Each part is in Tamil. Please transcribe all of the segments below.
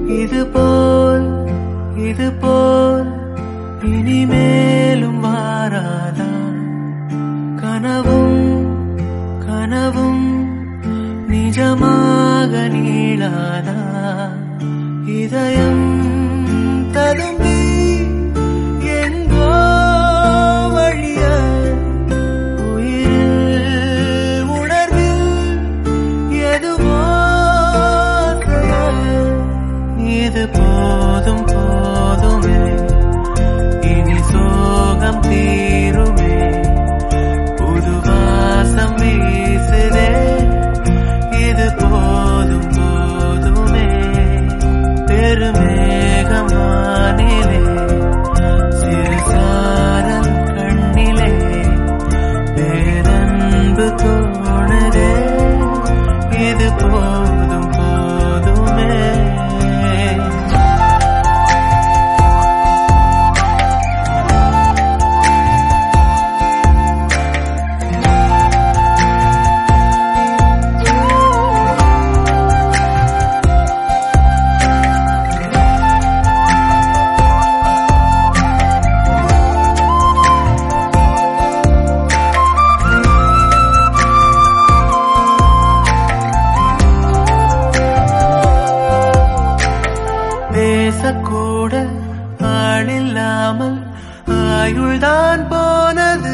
இது போல் இது போல் இனிமேலும் வாராதா கனவும் கனவும் நிஜமாக நீளாதா இதயம் ததும்பி எங்கோ வழிய உயிரில் உணர்வில் எதுவோ செயல். இது போதும் போதுமே இனி சோகம் தீருமே புது வாசம் வீசுதே இது போதும் போதுமே பெருமேகம் வானிலே சிறு சாரல் கண்ணிலே பேரன்பு தோணுதே இது போதும் போதுமே பேசக்கூட ஆளில்லாமல் ஆயுள்தான் போனது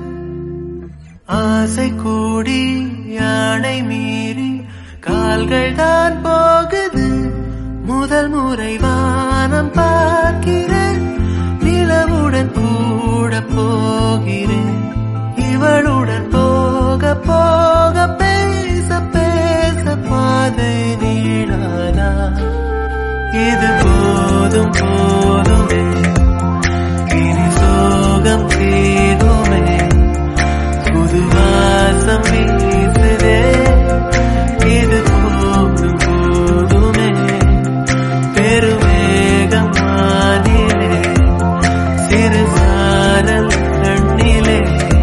ஆசை கூடி யானை மீறி கால்கள் தான் போகுது முதல் முறை வானம் பார்க்கிறேன் நிலவுடன் கூட போகிறேன் இவளுடன் போக போக பேச பேச பாதை நீடாதா இது போதும் போதுமே இனி சோகம் தீருமே புது வாசம் வீசுதே இது போதும் போதுமே பெருவேகம் வானிலே சிறு சாரல் கண்ணிலே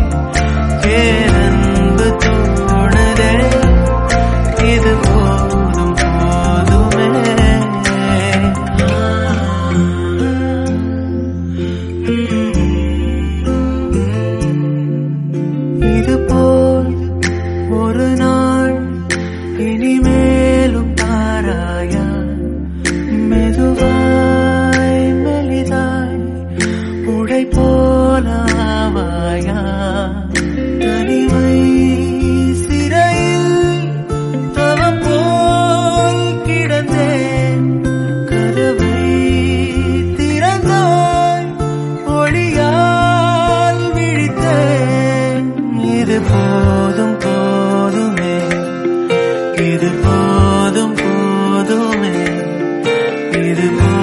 பேரன்பு தோணுதே இது போதும் போதுமே இது போல் ஒரு நாள் இனிமேலும் தாராயா மெதுவாய் மெலிதாய் உடை போலாவாயா தனிமை சிறையில் தவம் போல் கிடந்தேன் கதவை திறந்தாய் ஒளியால் விழித்தேன் இது போதும் போதுமே இது போதும் போதுமே இது போதும்